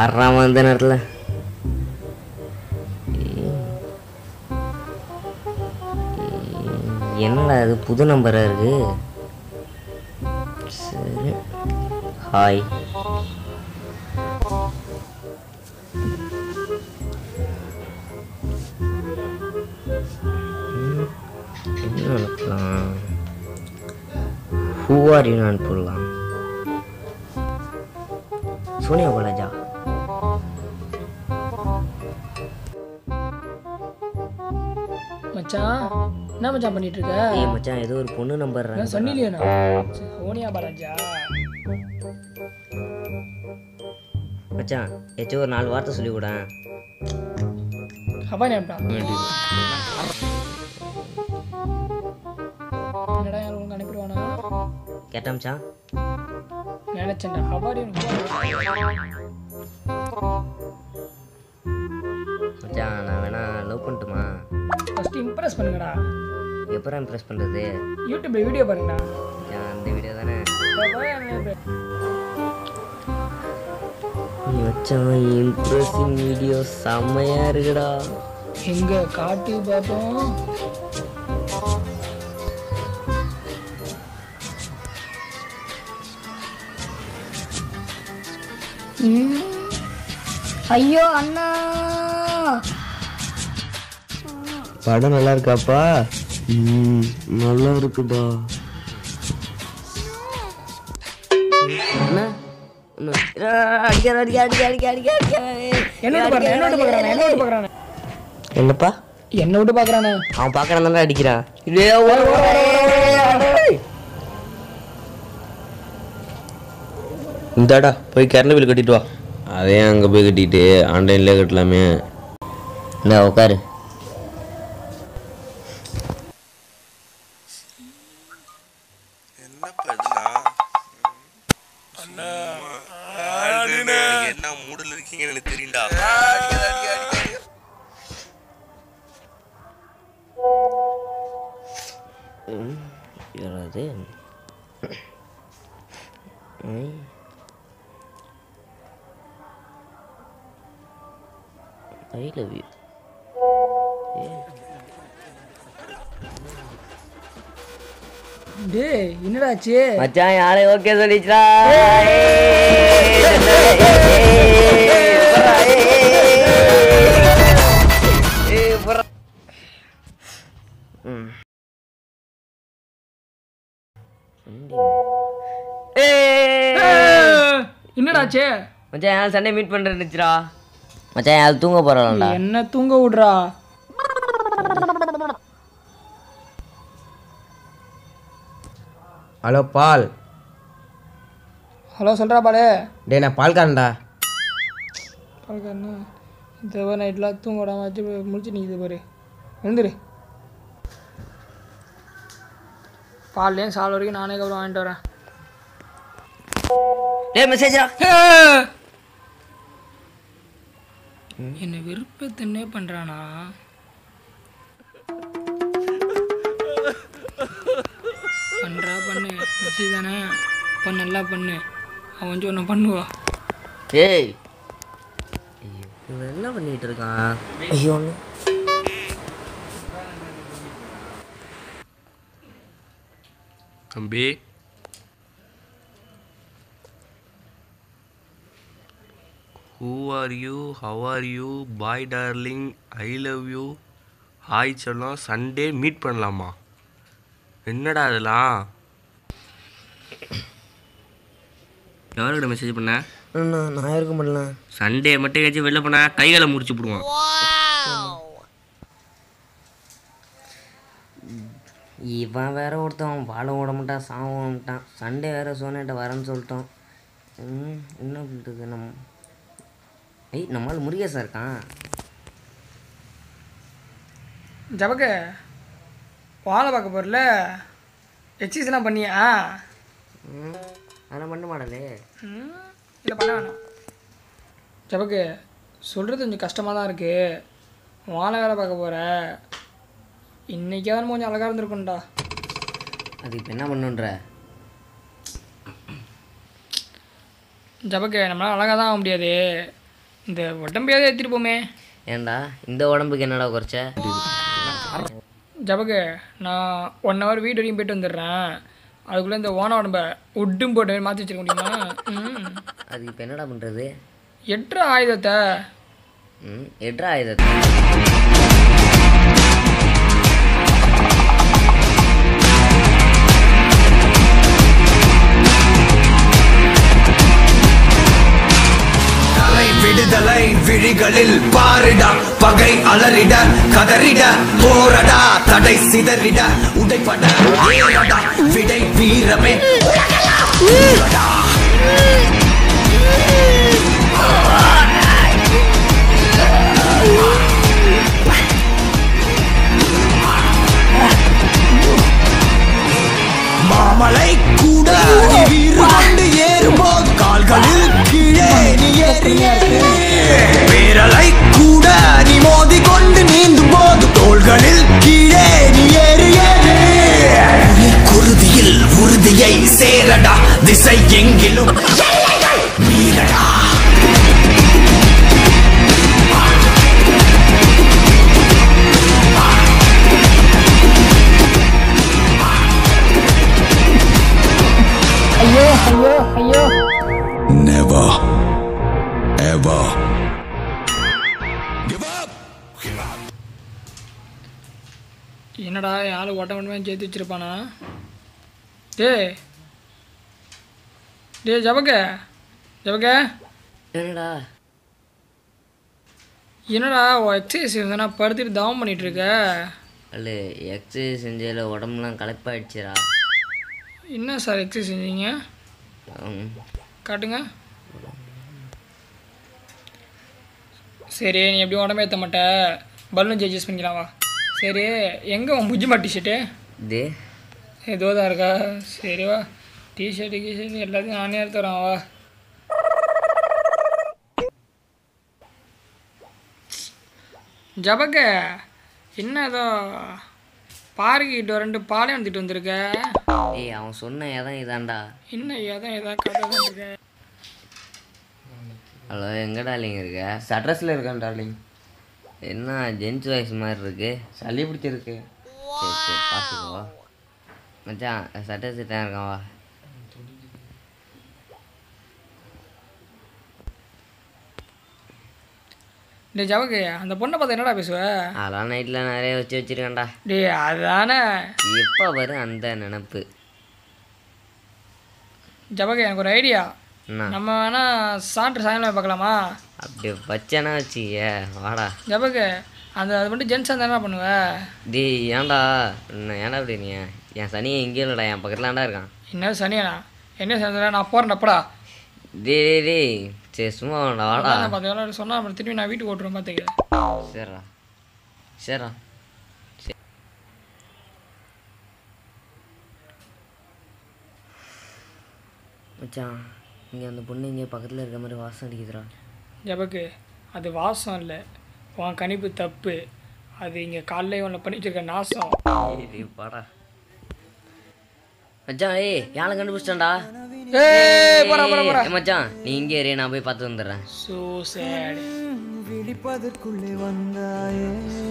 யாராம அந்த நேரத்தில் என்னடா இது புது நம்பராக இருக்கு சரி ஹாய் ம், என்ன அனுப்பலாம் ஹூ ஆர் யூ அனுப்பிடலாம் சோனியா பாலாஜா மச்சான் என்ன மச்சான் பண்ணிட்டு இருக்க ஏய் மச்சான் ஏதோ ஒரு பொண்ணு நம்பர் நான் சொன்னிலையே நான் சோனியா பாலாஜா மச்சான் ஏச்சும் ஒரு நாலு வார்த்தை சொல்லி கூட ஹவா நேம்டா என்னடா யாரும் உனக்கு அனுப்பிடுவானா கேட்டா மச்சான் நினைச்சேன்டா ஹவாடி மச்சான் நான் வேணா லவ் பண்ணட்டுமா ஃபர்ஸ்ட் இம்ப்ரெஸ் பண்ணுங்கடா எப்பறம் இம்ப்ரெஸ் பண்ணுறது யூடியூப்ல வீடியோ பாருங்கடா மச்சான் அந்த வீடியோ தானே ஹவா மச்சான் இம்ப்ரெஸிங் வீடியோ செம்மையாக இருக்குடா எங்க காட்டு பார்ப்போம் ஐயோ அண்ணா படம் நல்லா இருக்காப்பா ம் நல்லா இருக்குடா என்ன என்ன? அடிக்காத, அடிக்காத, அடிக்காத, அடிக்காத, அடிக்காத, அடிக்காத. என்ன விட்டு பாக்குறான் என்ன விட்டு பாக்குறான் என்ன விட்டு பாக்குறான் என்னப்பா என்ன விட்டு பாக்குறானே அவன் பார்க்கறான் தானே அடிக்கிறான் இந்தாடா போய் கரண்ட் பில் கட்டிட்டு வா அதே அங்கே போய் கட்டிட்டு ஆன்லைன்லேயே கட்டலாமே இந்த உட்காரு என்ன மூடல இருக்கீங்கன்னு எனக்கு தெரியும்டா யாராவது ஐ லவ் யூ டேய் என்னடாச்சு மச்சான் யாரை ஓகே சொல்லிச்சா என்னடாச்சு மச்சான் யாரும் சண்டே மீட் பண்ணுறேன்னுச்சுடா மச்சான் யாரும் தூங்க போகிறான்டா என்ன தூங்க விடுறா ஹலோ பால் ஹலோ சொல்றா பாலே டேய் நான் பால்காரன்டா பாருக்கண்ணா இந்த நைட்லாம் தூங்க விடாம வச்சு முடிச்சு நிற்குது பாரு எழுந்துரு பால்லையும் சால் வரைக்கும் நானே அப்புறம் வாங்கிட்டு வரேன் டேய் மெசேஜ்ரா என்னை விருப்பத்தன்னே பண்ணுறானா பண்ணுறா பண்ணு மெசேஜ் தானே பண்ண நல்லா பண்ணு அவன் வந்து ஒன்று பண்ணுவா ஏய் இவன் என்ன பண்ணிட்டு இருக்கான் ஐயோ ஒன்று தம்பி who are you how are you bye darling I love you hi சொன்னோம் சண்டே மீட் பண்ணலாமா என்னடா அதெல்லாம் யாருக்கிட்ட மெசேஜ் பண்ண நான் நான் இருக்க முடியல சண்டே மட்டும் எங்கேயாச்சும் வெளில போனா கைகளை முடிச்சு போடுவான் இவன் வேற ஒருத்தன் வாழ விட மாட்டான் சாவ விட மாட்டான் சண்டே வேற சோனேட்ட வரேன்னு சொல்லிட்டோம் ம், என்ன பண்ணுறது நம்ம ஐய் நம்மளால் முருகேசா இருக்கான் ஜபக்க வாழை பார்க்க போகிறல எக்ஸசைஸ்லாம் பண்ணியா ம், அதெல்லாம் பண்ண மாடலே ம், இல்லை பண்ண வேணாம் ஜபக்கு சொல்கிறது கொஞ்சம் கஷ்டமாக தான் இருக்குது வாழை வேலை பார்க்க போகிற இன்னைக்காவது கொஞ்சம் அழகாக இருந்திருக்கும்டா அது இப்போ என்ன பண்ணுன்ற ஜபக்கு நம்மளால் அழகாக தான் ஆக முடியாது இந்த உடம்பையாவது ஏற்றிட்டு போமே ஏன்டா இந்த உடம்புக்கு என்னடா குறைச்ச ஜபக்கு நான் ஒன் ஹவர் வீடு வரைக்கும் போயிட்டு வந்துடுறேன் அதுக்குள்ளே இந்த ஓன உடம்ப உட்டும் போட்டு மாற்றி வச்சிருக்க முடியுமா ம் அது இப்போ என்னடா பண்ணுறது எட்டுற ஆயுதத்தை ம் எட்ரா ஆயுதத்தை தலை விடுதலை விழிகளில் பாரிட பகை அலறிட கதறிட போரடா தடை சிதறிட உடைப்பட ஏறடா விடை வீரமே உலகடா. மாமலை கூட நீ வீறு கொண்டு ஏறும்போது கால்களில் கீழே நீ ஏறி ஏறு. பேரலை கூட நீ மோதி கொண்டு நீந்தும் போது தோள்களில் கீழே நீ ஏறி ஏறு. புலி குருதியில் உறுதியை சேரடா திசை எங்கிலும் எல்லைகள் மீறடா Never ever give up. என்னடா என் ஆள் ஓட்ட மட்டுமே சேர்த்து வச்சிருப்பானா டேய் டேய் ஜபக்க ஜபக்க என்னடா என்னடா எக்ஸசைஸ் நான் படுத்துட்டு தவம் பண்ணிட்டு இருக்க அல்ல எக்ஸசைஸ் செஞ்சதில் உடம்புலாம் களைப்பாயிடுச்சுடா என்ன சார் எக்ஸசைஸ் செஞ்சீங்க ம், காட்டுங்க சரி நீ எப்படியும் உடம்பு ஏற்ற மாட்ட பலூன் அட்ஜஸ்ட் பண்ணிக்கலாம் வா சரி எங்கே உன் புஜ்ஜிமா டிஷர்ட்டு இது ஏதோ தான் இருக்கா சரி வா டிஷர்ட்டு கிஷர்ட் எல்லாத்தையும் நானே எடுத்து வரேன் வா ஜபக்க என்ன ஏதோ பார்க்கிட்டு ரெண்டு பாலையும் எடுத்துட்டு வந்திருக்க ஏய் அவன் சொன்ன இடம் இதான்டா என்ன ஏதோ ஏதோ கதை இருக்க ஹலோ எங்க டார்லிங் இருக்க அட்ரஸில் இருக்கேன் டார்லிங் என்ன ஜென்ஸ் வாய்ஸ் மாதிரி இருக்கு சளி பிடிச்சிருக்கு சரி சரி பார்த்துக்கோ மச்சான் சட்டை சிட்டாக இருக்கான் வா டேய் ஜவக்கு அந்த பொண்ணை பார்த்து என்னடா பேசுவ அதெல்லாம் நைட்டில் நிறைய வச்சு வச்சிருக்கேன்டா டேய் அதானே எப்போ வரும் அந்த நினப்பு ஜவக்கு எனக்கு ஒரு ஐடியா என்ன நம்ம வேணா சாப்பிட்டு சாயங்காலம் பார்க்கலாமா அப்படி வச்சேன்னா வச்சுக்க வாடா ஜபக்கு அந்த அது மட்டும் ஜென்ஸ் அந்த என்ன பண்ணுவ டேய் ஏன்டா என்ன ஏன்டா அப்படி நீ என் சனியை எங்கேயும் இல்லைடா என் பக்கத்துலாண்டா இருக்கான் என்ன சனியாண்ணா என்ன சனியா நான் போகிறேன் அப்படா டேய் டேய் டேய் சரி சும்மா வேண்டா வாடா பார்த்தீங்கன்னா சொன்னா அப்புறம் திரும்பி நான் வீட்டுக்கு ஓட்டுறேன் பார்த்துக்க சரிடா சரிடா சரி. மச்சான் இங்கே அந்த பொண்ணு இங்கே பக்கத்தில் இருக்க மாதிரி வாசம் அடிக்குதுடா ஜபக்கு அது வாசம் இல்லை உன் கணிப்பு தப்பு அது இங்கே காலைல ஒன்று பண்ணி வச்சிருக்க நாசம் ஏய், டேய், வாடா மச்சான் ஏய் யானை கண்டுபிடிச்சிட்டான்டா ஏய் போறா போறா போறா ஏய், மச்சான் நீ இங்கே இரு நான் போய் பார்த்து வந்துடுறேன் ஸோ சேட் விழிப்பதற்குள்ளே வந்தாயே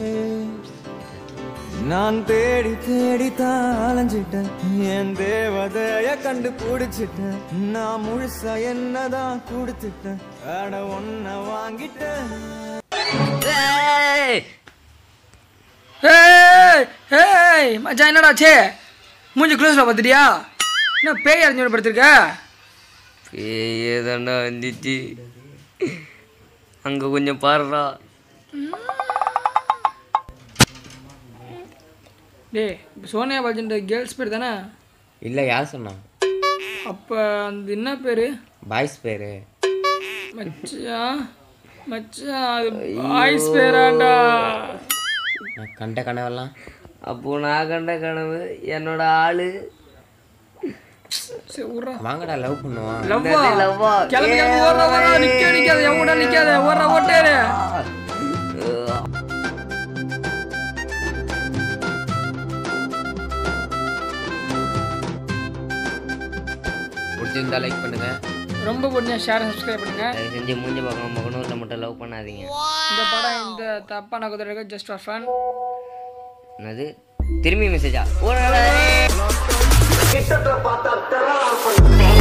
நான் தேடி தேடி தான் அலைஞ்சிட்டேன் என் தேவதைய கண்டு பிடிச்சிட்டேன் நான் முழுசா என்னதான் கொடுத்துட்டேன் அட ஒன்ன வாங்கிட்டேன் ஏய் ஏய் ஏய் மச்சான் என்னடாச்சே மூஞ்சி க்ளோஸில் பார்த்துட்டியா என்ன பேய் அறிஞ்சு படுத்திருக்க பேயே தாண்டா வந்துச்சு அங்கே கொஞ்சம் பாருடா டேய் சோனியா பாஜின்ற கேர்ள்ஸ் பேர் தானே இல்லை யார் சொன்னா அப்போ அந்த என்ன பேர் பாய்ஸ் பேர் மச்சான் மச்சான் அது பாய்ஸ் பேராண்டா நான் கண்ட கனவெல்லாம் அப்போ நான் கண்ட கனவு என்னோட ஆளு சரி விட்றா வாங்கடா லவ் பண்ணுவோம் லவ்வா லவ்வா? கிளம்பி கிளம்பி ஓடுற ஓடுற நிக்க நிக்காத எவ்வளோ நிக்காத ஓடுற ஓட்டேரு பிடிச்சிருந்தா லைக் பண்ணுங்க ரொம்ப பிடிச்சா ஷேர் சப்ஸ்கிரைப் பண்ணுங்க தயவு செஞ்சு மூஞ்சி பார்க்காம முகநூரில் மட்டும் லவ் பண்ணாதீங்க இந்த படம் இந்த தப்பான குதிரை ஜஸ்ட் ஃபார் ஃபன் என்னது திரும்பி மெசேஜா ஓ கிட்டத்தை பார்த்தா தெரலாம்